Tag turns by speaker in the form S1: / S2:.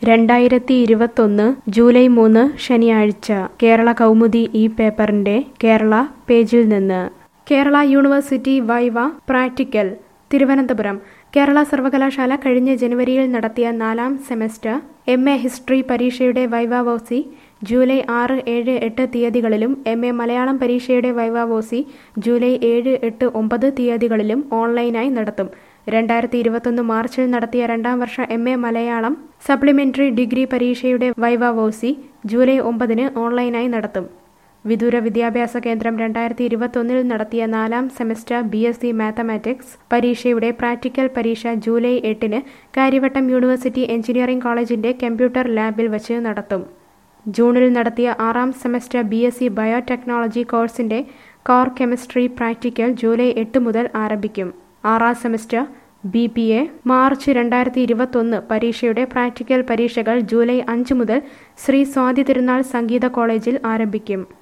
S1: രണ്ടായിരത്തി ഇരുപത്തൊന്ന് ജൂലൈ മൂന്ന് ശനിയാഴ്ച കേരള കൗമുദി ഈ പേപ്പറിന്റെ കേരള പേജിൽ നിന്ന് Kerala university viva practical Thiruvananthapuram Kerala സർവകലാശാല കഴിഞ്ഞ ജനുവരിയിൽ നടത്തിയ നാലാം സെമസ്റ്റർ എം എ ഹിസ്റ്ററി പരീക്ഷയുടെ വൈവാവോസി ജൂലൈ ആറ് ഏഴ് എട്ട് തീയതികളിലും എം എ മലയാളം പരീക്ഷയുടെ വൈവാവോസി ജൂലൈ ഏഴ് എട്ട് ഒമ്പത് തീയതികളിലും ഓൺലൈനായി നടത്തും രണ്ടായിരത്തി ഇരുപത്തൊന്ന് മാർച്ചിൽ നടത്തിയ രണ്ടാം വർഷ M A Malayalam supplementary degree പരീക്ഷയുടെ വൈവാവോസി ജൂലൈ ഒമ്പതിന് ഓൺലൈനായി നടത്തും വിദൂര വിദ്യാഭ്യാസ കേന്ദ്രം രണ്ടായിരത്തി ഇരുപത്തൊന്നിൽ നടത്തിയ നാലാം semester B S C mathematics പരീക്ഷയുടെ പ്രാക്ടിക്കൽ പരീക്ഷ ജൂലൈ എട്ടിന് കാര്യവട്ടം യൂണിവേഴ്സിറ്റി എഞ്ചിനീയറിംഗ് കോളേജിന്റെ കമ്പ്യൂട്ടർ ലാബിൽ വച്ച് നടത്തും ജൂണിൽ നടത്തിയ ആറാം semester B S C biotechnology കോഴ്സിന്റെ കോർ കെമിസ്ട്രി പ്രാക്ടിക്കൽ ജൂലൈ എട്ട് മുതൽ ആരംഭിക്കും ആറാം semester B P A March രണ്ടായിരത്തി ഇരുപത്തൊന്ന് പരീക്ഷയുടെ പ്രാക്ടിക്കൽ പരീക്ഷകൾ ജൂലൈ അഞ്ച് മുതൽ ശ്രീ സ്വാതി തിരുനാൾ സംഗീത കോളേജിൽ ആരംഭിക്കും